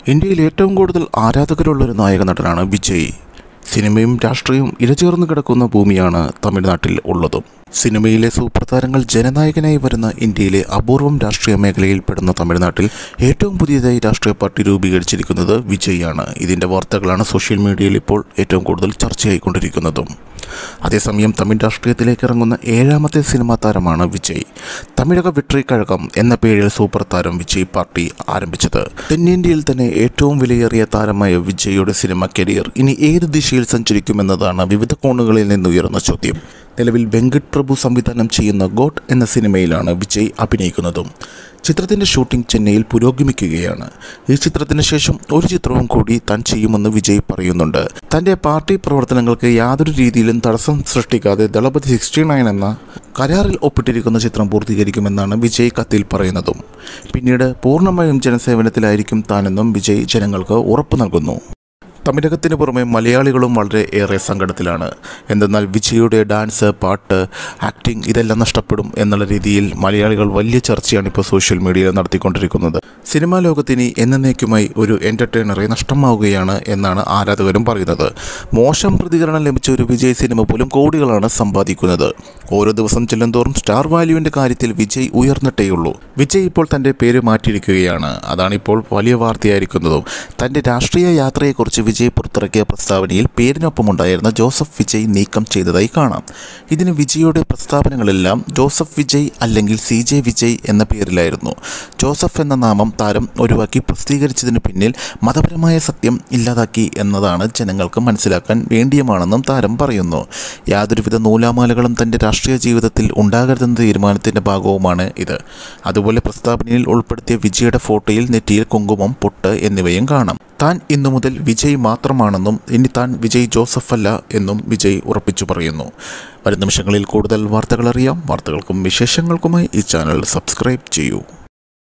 ഇന്ത്യയിൽ ഏറ്റവും കൂടുതൽ ആരാധകരുള്ള ഒരു നായക നടനാണ് വിജയ് സിനിമയും രാഷ്ട്രീയവും ഇരചേർന്ന് കിടക്കുന്ന ഭൂമിയാണ് തമിഴ്നാട്ടിൽ ഉള്ളതും സിനിമയിലെ സൂപ്പർ താരങ്ങൾ ജനനായകനായി വരുന്ന ഇന്ത്യയിലെ അപൂർവം രാഷ്ട്രീയ മേഖലയിൽ പെടുന്ന തമിഴ്നാട്ടിൽ ഏറ്റവും പുതിയതായി രാഷ്ട്രീയ പാർട്ടി രൂപീകരിച്ചിരിക്കുന്നത് വിജയ് ആണ് ഇതിൻ്റെ വാർത്തകളാണ് സോഷ്യൽ മീഡിയയിൽ ഇപ്പോൾ ഏറ്റവും കൂടുതൽ ചർച്ചയായിക്കൊണ്ടിരിക്കുന്നതും അതേസമയം തമിഴ് രാഷ്ട്രീയത്തിലേക്ക് ഇറങ്ങുന്ന ഏഴാമത്തെ സിനിമാ താരമാണ് വിജയ് തമിഴക വിട്രി കഴകം എന്ന പേരിൽ സൂപ്പർ താരം വിജയ് പാർട്ടി ആരംഭിച്ചത് തെന്നിന്ത്യയിൽ തന്നെ ഏറ്റവും വിലയേറിയ താരമായ വിജയുടെ സിനിമ കരിയർ ഇനി ഏത് ദിശയിൽ സഞ്ചരിക്കുമെന്നതാണ് വിവിധ കോണുകളിൽ നിന്ന് ഉയർന്ന ചോദ്യം നിലവിൽ വെങ്കട്ട് പ്രഭു സംവിധാനം ചെയ്യുന്ന ഗോട്ട് എന്ന സിനിമയിലാണ് വിജയ് അഭിനയിക്കുന്നതും ചിത്രത്തിൻ്റെ ഷൂട്ടിംഗ് ചെന്നൈയിൽ പുരോഗമിക്കുകയാണ് ഈ ചിത്രത്തിന് ശേഷം ഒരു ചിത്രവും കൂടി താൻ ചെയ്യുമെന്ന് വിജയ് പറയുന്നുണ്ട് തൻ്റെ പാർട്ടി പ്രവർത്തനങ്ങൾക്ക് യാതൊരു രീതിയിലും തടസ്സം സൃഷ്ടിക്കാതെ ദളപതി സിക്സ്റ്റി നയൻ എന്ന കരാറിൽ ഒപ്പിട്ടിരിക്കുന്ന ചിത്രം പൂർത്തീകരിക്കുമെന്നാണ് വിജയ് കത്തിൽ പറയുന്നതും പിന്നീട് പൂർണ്ണമായും ജനസേവനത്തിലായിരിക്കും താനെന്നും വിജയ് ജനങ്ങൾക്ക് ഉറപ്പു നൽകുന്നു തമിഴകത്തിന് പുറമെ മലയാളികളും വളരെ ഏറെ സങ്കടത്തിലാണ് എന്തെന്നാൽ വിജയുടെ ഡാൻസ് പാട്ട് ആക്ടിംഗ് ഇതെല്ലാം നഷ്ടപ്പെടും എന്നുള്ള രീതിയിൽ മലയാളികൾ വലിയ ചർച്ചയാണ് ഇപ്പോൾ സോഷ്യൽ മീഡിയയിൽ നടത്തിക്കൊണ്ടിരിക്കുന്നത് സിനിമാ ലോകത്തിന് എന്നേക്കുമായി ഒരു എൻ്റർടൈനറെ നഷ്ടമാവുകയാണ് എന്നാണ് ആരാധകരും പറയുന്നത് മോശം പ്രതികരണം ലഭിച്ച ഒരു വിജയ് സിനിമ പോലും കോടികളാണ് സമ്പാദിക്കുന്നത് ഓരോ ദിവസം ചെല്ലുന്തോറും സ്റ്റാർ വാല്യൂവിൻ്റെ കാര്യത്തിൽ വിജയ് ഉയർന്നിട്ടേയുള്ളൂ വിജയ് ഇപ്പോൾ തൻ്റെ പേര് മാറ്റിയിരിക്കുകയാണ് അതാണ് ഇപ്പോൾ വലിയ വാർത്തയായിരിക്കുന്നതും തൻ്റെ രാഷ്ട്രീയ യാത്രയെക്കുറിച്ച് വിജയ് പുറത്തിറക്കിയ പ്രസ്താവനയിൽ പേരിനൊപ്പമുണ്ടായിരുന്ന ജോസഫ് വിജയ് നീക്കം ചെയ്തതായി കാണാം ഇതിന് വിജയുടെ പ്രസ്താവനകളെല്ലാം ജോസഫ് വിജയ് അല്ലെങ്കിൽ സി ജെ വിജയ് എന്ന പേരിലായിരുന്നു ജോസഫ് എന്ന നാമം താരം ഒഴിവാക്കി പ്രസിദ്ധീകരിച്ചതിന് പിന്നിൽ മതപരമായ സത്യം ഇല്ലാതാക്കി എന്നതാണ് ജനങ്ങൾക്ക് മനസ്സിലാക്കാൻ വേണ്ടിയമാണെന്നും താരം പറയുന്നു യാതൊരുവിധ നൂലാമാലകളും തൻ്റെ രാഷ്ട്രീയ ജീവിതത്തിൽ ഉണ്ടാകരുതെന്ന തീരുമാനത്തിൻ്റെ ഭാഗവുമാണ് ഇത് അതുപോലെ പ്രസ്താവനയിൽ ഉൾപ്പെടുത്തിയ വിജയുടെ ഫോട്ടോയിൽ നെറ്റിയിൽ കുങ്കുമം പൊട്ട് എന്നിവയും കാണാം താൻ ഇന്നു മുതൽ വിജയ് മാത്രമാണെന്നും ഇനി താൻ വിജയ് ജോസഫ് അല്ല എന്നും വിജയ് ഉറപ്പിച്ചു പറയുന്നു വരും നിമിഷങ്ങളിൽ കൂടുതൽ വാർത്തകൾ അറിയാം വാർത്തകൾക്കും വിശേഷങ്ങൾക്കുമായി ഈ ചാനൽ സബ്സ്ക്രൈബ് ചെയ്യൂ